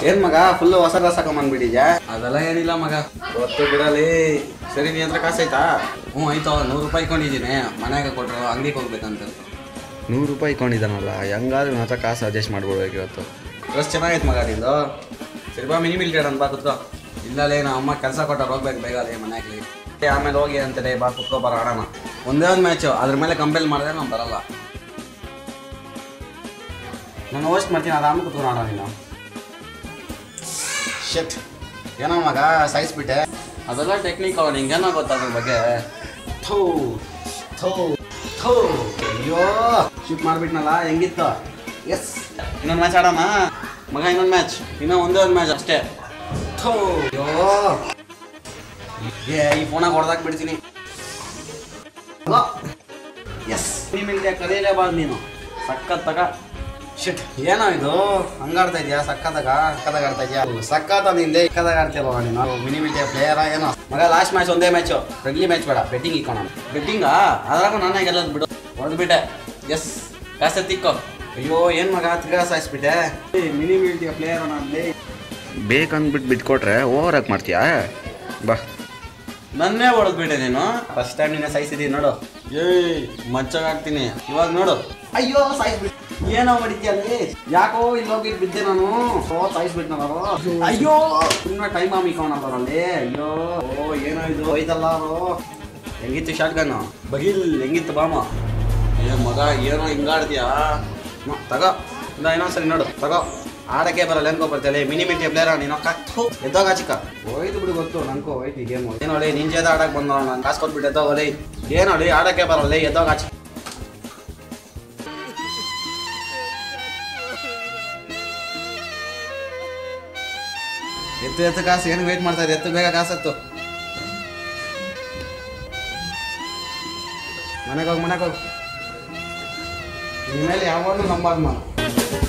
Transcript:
ಏನ್ ಮಗ ಫುಲ್ ಹೊಸ ಡ್ರೆಸ್ ಹಾಕೊಂಬಂದ್ಬಿಟ್ಟಿದ್ಯಾ ಅದೆಲ್ಲ ಏನಿಲ್ಲ ಮಗ ಗೊತ್ತು ಬಿಡಲಿ ಸರಿ ನೀ ಹತ್ರ ಕಾಸು ಆಯ್ತಾ ಹ್ಞೂ ಆಯ್ತು ನೂರು ರೂಪಾಯಿ ಕೊಂಡಿದ್ದೀನಿ ಮನೆಗೆ ಕೊಟ್ಟರು ಅಂಗಡಿಗೆ ಹೋಗ್ಬೇಕಂತ ನೂರು ರೂಪಾಯಿ ಕೊಂಡಿದ್ದಾನಲ್ಲ ಹೆಂಗಾದ್ರೂ ನನ್ನ ಹತ್ರ ಕಾಸು ಅಡ್ಜಸ್ಟ್ ಮಾಡ್ಬಿಡ್ಬೇಕು ಇವತ್ತು ಡ್ರೆಸ್ ಚೆನ್ನಾಗೈತೆ ಮಗ ನಿಂದು ಸರಿ ಬಾ ಮಿನಿ ಮಿಲ್ಟೇಡ್ ಅಂತ ಬಾ ಕುತ್ಕೋ ಇಲ್ಲಲೇ ನಮ್ಮ ಅಮ್ಮ ಕೆಲಸ ಕೊಟ್ಟಾರ ಹೋಗ್ಬೇಕು ಬೇಗ ಅಲ್ಲೇ ಮನೆಗೆ ಆಮೇಲೆ ಹೋಗಿ ಅಂತಾರೆ ಬಾ ಕುತ್ಕೋ ಬರ ಆಡೋಣ ಒಂದೇ ಒಂದು ಮ್ಯಾಚು ಅದ್ರ ಮೇಲೆ ಕಂಪೇಲ್ ಮಾಡಿದ್ರೆ ನಾವು ಬರಲ್ಲ ನಾನು ಹೋಸ್ಟ್ ಮಾಡ್ತೀನಿ ಆರಾಮ ಕುತ್ಕೊಂಡು ಆಡೋಣ ನೀನು ಶೆಟ್ ಏನೋ ಮಗ ಸಾಯಿಸ್ಬಿಟ್ಟೆ ಅದೆಲ್ಲ ಟೆಕ್ನಿಕ್ ಅವ ನಿಂಗೇನೋ ಗೊತ್ತ ಅದ್ರ ಬಗ್ಗೆ ಥೂ ಥೂ ಥೂ ಅಯ್ಯೋ ಶೂಟ್ ಮಾಡ್ಬಿಟ್ನಲ್ಲ ಹೆಂಗಿತ್ತು ಎಸ್ ಇನ್ನೊಂದು ಮ್ಯಾಚ್ ಆಡೋಣ ಮಗ ಇನ್ನೊಂದು ಮ್ಯಾಚ್ ಇನ್ನೂ ಒಂದೇ ಒಂದು ಮ್ಯಾಚ್ ಅಷ್ಟೇ ಥೂ ಅಯ್ಯೋ ಏ ಈ ಫೋನಾಗ ಹೊಡೆದಾಕ್ ಬಿಡ್ತೀನಿ ಎಸ್ ನಿಮಗೆ ಕಲಿಯಲೇಬಾರ್ದು ನೀನು ಸಖತ್ ತಗ ಶಿಟ್ ಏನೋ ಇದು ಹಂಗಾಡ್ತಾ ಇದೆಯಾ ಸಕ್ಕತ್ತಾಗ ಸಕ್ಕತ್ತಾಗ ಆಡ್ತಾ ಇದೆಯಾ ಸಕ್ಕತ್ತ ನಿಂದೆ ಇಕ್ಕದಾಗ ಆಡ್ತೀಯಲ್ವ ನೀನು ಮಿನಿ ಮಿಟಿ ಪ್ಲೇಯರ ಏನೋ ಮಗ ಲಾಸ್ಟ್ ಮ್ಯಾಚ್ ಒಂದೇ ಮ್ಯಾಚು ಫ್ರೆಂಡ್ಲಿ ಮ್ಯಾಚ್ ಬೇಡ ಬೆಟ್ಟಿಂಗ್ ಇಕ್ಕೋಣ ಬೆಟ್ಟಿಂಗಾ ಅದ್ರಾಗೂ ನಾನೇ ಗೆಲ್ಲೋದು ಬಿಡು ಹೊಡೆದ್ಬಿಟ್ಟೆ ಎಸ್ ಕಾಸೆ ತಿಕ್ಕೋ ಅಯ್ಯೋ ಏನು ಮಗ ತಿರ್ಗಾ ಸಾಯಿಸ್ಬಿಟ್ಟೆ ಮಿನಿ ಮಿಲ್ಟಿಯ ಪ್ಲೇಯರ್ ಅಲ್ಲಿ ಬೇಕಂದ್ಬಿಟ್ಟು ಬಿಟ್ಕೊಟ್ರೆ ಓವರ್ ಆಗಿ ಮಾಡ್ತೀಯಾ ಬಾ ನನ್ನೇ ಹೊಡೆದ್ಬಿಟ್ಟೆ ನೀನು ಫಸ್ಟ್ ಟೈಮ್ ನಿನ್ನೆ ಸಾಯಿಸಿದೀನಿ ನೋಡು ಏಯ್ ಮಚ್ಚಾಗ್ತೀನಿ ಇವಾಗ ನೋಡು ಅಯ್ಯೋ ಸಾಯಿಸ್ಬಿಟ್ಟು ಏನೋ ಹೊಡಿತೀಯ ಅಲ್ಲಿ ಯಾಕೋ ಇಲ್ಲಿ ಹೋಗಿ ಬಿದ್ದೆ ನಾನು ಸೋ ಸಾಯಿಸ್ಬಿಟ್ಟು ನಾನು ಅಯ್ಯೋ ಸುಮ್ಮನೆ ಟೈಮ್ ಆಮಿಕೋಣಲ್ಲಿ ಅಯ್ಯೋ ಓ ಏನೋ ಇದು ಹೋಯ್ತಲ್ಲ ಅವರು ಹೆಂಗಿತ್ತು ಶಾರ್ಟ್ ಗನ್ನು ಬಗಿಲ್ ಹೆಂಗಿತ್ತು ಬಾಮ ಏ ಮಗ ಏನೋ ಹಿಂಗಾಡ್ತೀಯಾ ಮ, ತಗೋ ಇಂದ ಇನ್ನೊಂದ್ಸರಿ ನೋಡು ತಗೋ ಆಡಕ್ಕೆ ಬರಲ್ಲ ಅನ್ಕೋ ಬರ್ತೀಯಲ್ಲ ಮಿನಿ ಮಿಟಿ ಪ್ಲೇಯರ್ ನೀನು ಕತ್ತು ಎದ್ದೋಗ ಚಿಕ್ಕ ಹೋಯ್ತು ಬಿಡು ಗೊತ್ತು ನನ್ಕೋ ಹೋಯ್ತು ಗೇಮ್ ಏನೋಳಿ ನಿನ್ ಜೊತೆ ಆಡಕ್ ಬಂದ ನಾನು ಕಾಸು ಕೊಟ್ಬಿಟ್ಟು ಎದ್ದೋಗಲಿ ಏನೋಳಿ ಆಡಕ್ಕೆ ಬರಲ್ಲ ಎದ್ದೋಗ ಚಿಕ್ಕ ಎತ್ತು ಎತ್ತು ಕಾಸು ಏನು ವೇಟ್ ಮಾಡ್ತಾ ಇದೆ ಎತ್ತು ಬೇಗ ಕಾಸು ಎತ್ತು ಮನೆಗೆ ಹೋಗಿ ಮನೆಗೆ ಹೋಗಿ ಇನ್ಮೇಲೆ ಯಾವಾಗಲೂ ನಂಬಾರ್ದು ನಾನು